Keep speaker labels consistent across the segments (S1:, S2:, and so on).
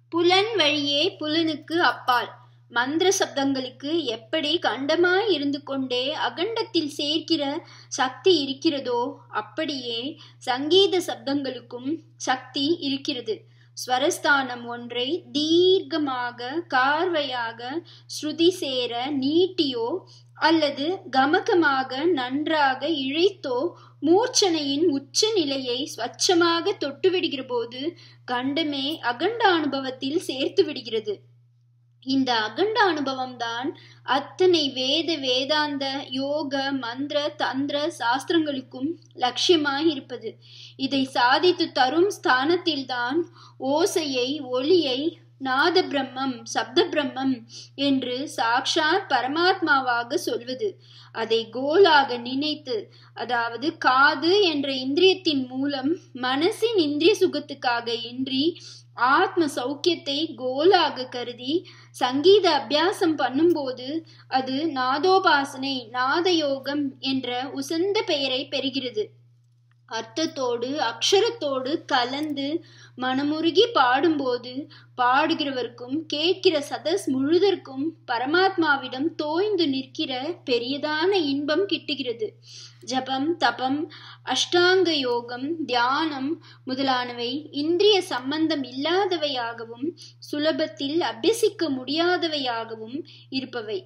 S1: புலன் வழியே புலனுக்கு அப்பால் மந்திர சப்தங்களுக்கு எப்படி கண்டமாய் இருந்து கொண்டே அகண்டத்தில் சேர்க்கிற சக்தி இருக்கிறதோ அப்படியே சங்கீத சப்தங்களுக்கும் சக்தி இருக்கிறது ஸ்வரஸ்தானம் ஒன்றை தீர்க்கமாக கார்வையாக ஸ்ருதி சேர நீட்டியோ அல்லது கமகமாக நன்றாக இழைத்தோ மூர்ச்சனையின் உச்ச நிலையை ஸ்வச்சமாக தொட்டுவிடுகிற போது கண்டமே அகண்ட அனுபவத்தில் சேர்த்து விடுகிறது இந்த அகண்ட அனுபவம் தான் அத்தனை வேத வேதாந்த யோக மந்திர தந்திர சாஸ்திரங்களுக்கும் லட்சியமாய் இருப்பது இதை சாதித்து தரும் ஸ்தானத்தில்தான் ஓசையை ஒளியை நாத பிரம்மம் சப்த பிரம்மம் என்று சாக்ஷாத் பரமாத்மாவாக சொல்வது அதை கோலாக நினைத்து அதாவது காது என்ற இந்திரியத்தின் மூலம் மனசின் இந்திரிய சுகத்துக்காக இன்றி ஆத்ம சௌக்கியத்தை கோலாக கருதி சங்கீத அபியாசம் பண்ணும்போது அது நாதோபாசனை நாதயோகம் என்ற உசந்த பெயரை பெறுகிறது அர்த்தத்தோடு அக்ஷரத்தோடு கலந்து மனமுருகி பாடும்போது பாடுகிறவர்க்கும் கேட்கிற சதஸ் முழுதற்கும் பரமாத்மாவிடம் தோய்ந்து நிற்கிற பெரியதான இன்பம் கிட்டுகிறது ஜபம் தபம் அஷ்டாங்க யோகம் தியானம் முதலானவை இந்திரிய சம்பந்தம் இல்லாதவையாகவும் சுலபத்தில் அபியசிக்க முடியாதவையாகவும் இருப்பவை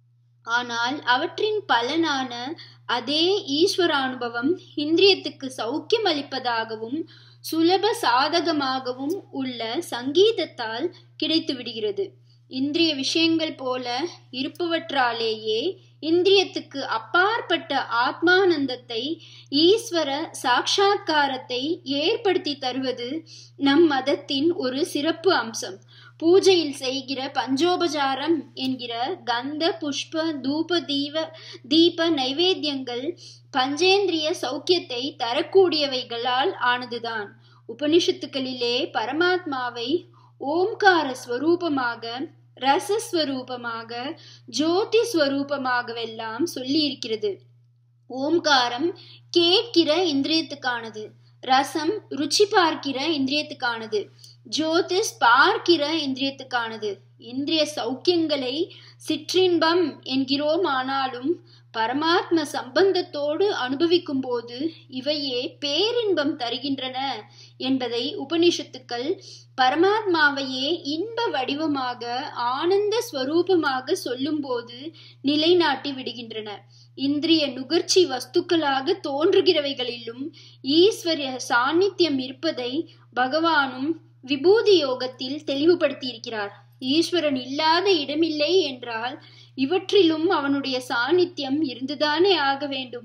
S1: ஆனால் அவற்றின் பலனான அதே ஈஸ்வரானுபவம் இந்திரியத்துக்கு சௌக்கியம் அளிப்பதாகவும் சுலப சாதகமாகவும் உள்ள சங்கீதத்தால் கிடைத்து விடுகிறது இந்திரிய விஷயங்கள் போல இருப்பவற்றாலேயே இந்திரியத்துக்கு அப்பாற்பட்ட ஆத்மானந்தத்தை ஈஸ்வர சாட்சா்காரத்தை ஏற்படுத்தி தருவது நம் மதத்தின் ஒரு சிறப்பு அம்சம் பூஜையில் செய்கிற பஞ்சோபசாரம் என்கிற கந்த புஷ்ப தூப தீப தீப நைவேத்தியங்கள் பஞ்சேந்திரிய சௌக்கியத்தை தரக்கூடியவைகளால் ஆனதுதான் உபனிஷத்துக்களிலே பரமாத்மாவை ஓம்கார ஸ்வரூபமாக ரசஸ்வரூபமாக ஜோதி ஸ்வரூபமாகவெல்லாம் சொல்லி இருக்கிறது ஓம்காரம் கேட்கிற இந்திரியத்துக்கானது ரசம் ருச்சி பார்க்கிற இந்திரியத்துக்கானது ஜோதிஷ் பார்க்கிற இந்திரியத்துக்கானது இந்திரிய சௌக்கியங்களை சிற்றின்பம் என்கிறோம் ஆனாலும் பரமாத்ம சம்பந்தத்தோடு அனுபவிக்கும் போது இவையே பேரின்பம் தருகின்றன என்பதை உபனிஷத்துக்கள் பரமாத்மாவையே இன்ப வடிவமாக ஆனந்த ஸ்வரூபமாக சொல்லும்போது நிலைநாட்டி விடுகின்றன இந்திரிய நுகர்ச்சி வஸ்துக்களாக தோன்றுகிறவைகளிலும் ஈஸ்வரிய சாநித்தியம் இருப்பதை பகவானும் விபூதி யோகத்தில் தெளிவுபடுத்தி இருக்கிறார் ஈஸ்வரன் இல்லாத இடமில்லை என்றால் இவற்றிலும் அவனுடைய சாநித்தியம் இருந்துதானே ஆக வேண்டும்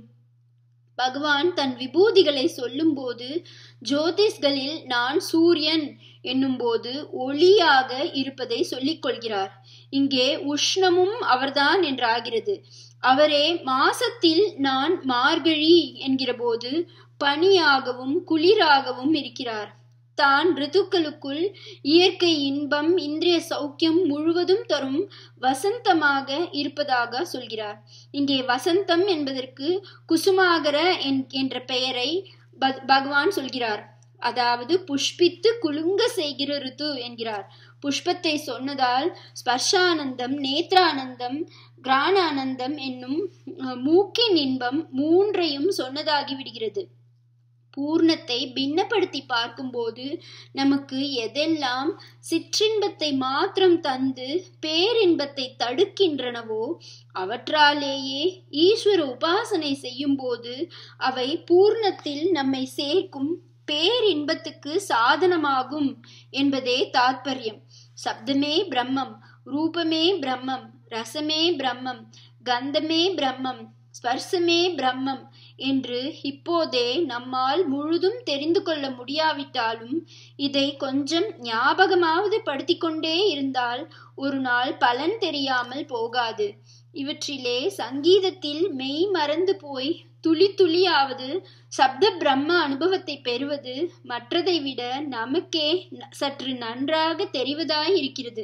S1: பகவான் தன் விபூதிகளை சொல்லும்போது ஜோதிஷ்களில் நான் சூரியன் என்னும்போது ஒளியாக இருப்பதை சொல்லிக் கொள்கிறார் இங்கே உஷ்ணமும் அவர்தான் என்றாகிறது அவரே மாசத்தில் நான் மார்கழி என்கிற போது பனியாகவும் குளிராகவும் இருக்கிறார் தான் ரிதுக்களுக்குள் இயற்கை இன்பம் இந்திரிய சௌக்கியம் முழுவதும் தரும் வசந்தமாக இருப்பதாக சொல்கிறார் இங்கே வசந்தம் என்பதற்கு குசுமாகர என்ற பெயரை பகவான் சொல்கிறார் அதாவது புஷ்பித்து குலுங்க செய்கிற ரித்து என்கிறார் புஷ்பத்தை சொன்னதால் ஸ்பர்ஷானந்தம் நேத்ரானந்தம் கிரானானந்தம் என்னும் மூக்கின் இன்பம் மூன்றையும் சொன்னதாகி விடுகிறது பூர்ணத்தை பின்னப்படுத்தி பார்க்கும்போது நமக்கு எதெல்லாம் சிற்றின்பத்தை மாத்திரம் தந்து பேரின்பத்தை தடுக்கின்றனவோ அவற்றாலேயே ஈஸ்வர உபாசனை செய்யும் போது அவை பூர்ணத்தில் நம்மை சேர்க்கும் பேரின்பத்துக்கு சாதனமாகும் என்பதே தாத்பரியம் சப்தமே பிரம்மம் ரூபமே பிரம்மம் ரசமே பிரம்மம் கந்தமே பிரம்மம் ஸ்பர்சமே பிரம்மம் என்று இப்போதே நம்மால் முழுதும் தெரிந்து கொள்ள முடியாவிட்டாலும் இதை கொஞ்சம் ஞாபகமாவது படுத்திக்கொண்டே இருந்தால் ஒரு நாள் பலன் தெரியாமல் போகாது இவற்றிலே சங்கீதத்தில் மெய் மறந்து போய் துளி துளியாவது சப்த பிரம்ம அனுபவத்தை பெறுவது மற்றதை விட நமக்கே சற்று நன்றாக தெரிவதாய் இருக்கிறது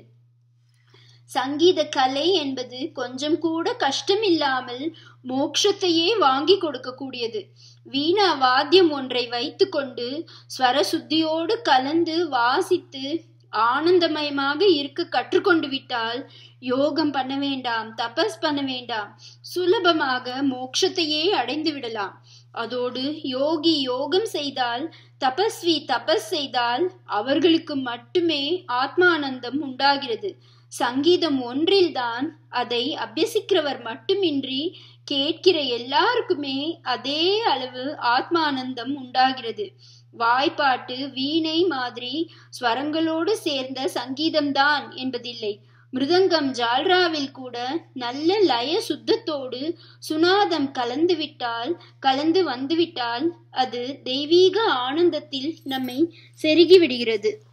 S1: சங்கீத கலை என்பது கொஞ்சம் கூட கஷ்டமில்லாமல் மோட்சத்தையே வாங்கி கொடுக்கக்கூடியது வீணா வாத்தியம் ஒன்றை வைத்துக்கொண்டு ஸ்வர சுத்தியோடு கலந்து வாசித்து ஆனந்தமயமாக இருக்க கற்றுக்கொண்டு விட்டால் யோகம் பண்ண வேண்டாம் தபஸ் பண்ண வேண்டாம் சுலபமாக மோட்சத்தையே அடைந்து விடலாம் அதோடு யோகி யோகம் செய்தால் தபஸ்வி தபஸ் செய்தால் அவர்களுக்கு மட்டுமே ஆத்மானந்தம் உண்டாகிறது சங்கீதம் ஒன்றில்தான் அதை அபியசிக்கிறவர் மட்டுமின்றி கேட்கிற எல்லாருக்குமே அதே அளவு ஆத்மானந்தம் உண்டாகிறது வாய்ப்பாட்டு வீணை மாதிரி ஸ்வரங்களோடு சேர்ந்த சங்கீதம்தான் என்பதில்லை மிருதங்கம் ஜால்ராவில் கூட நல்ல லய சுத்தத்தோடு சுனாதம் கலந்துவிட்டால் கலந்து வந்துவிட்டால் அது தெய்வீக ஆனந்தத்தில் நம்மை செருகி விடுகிறது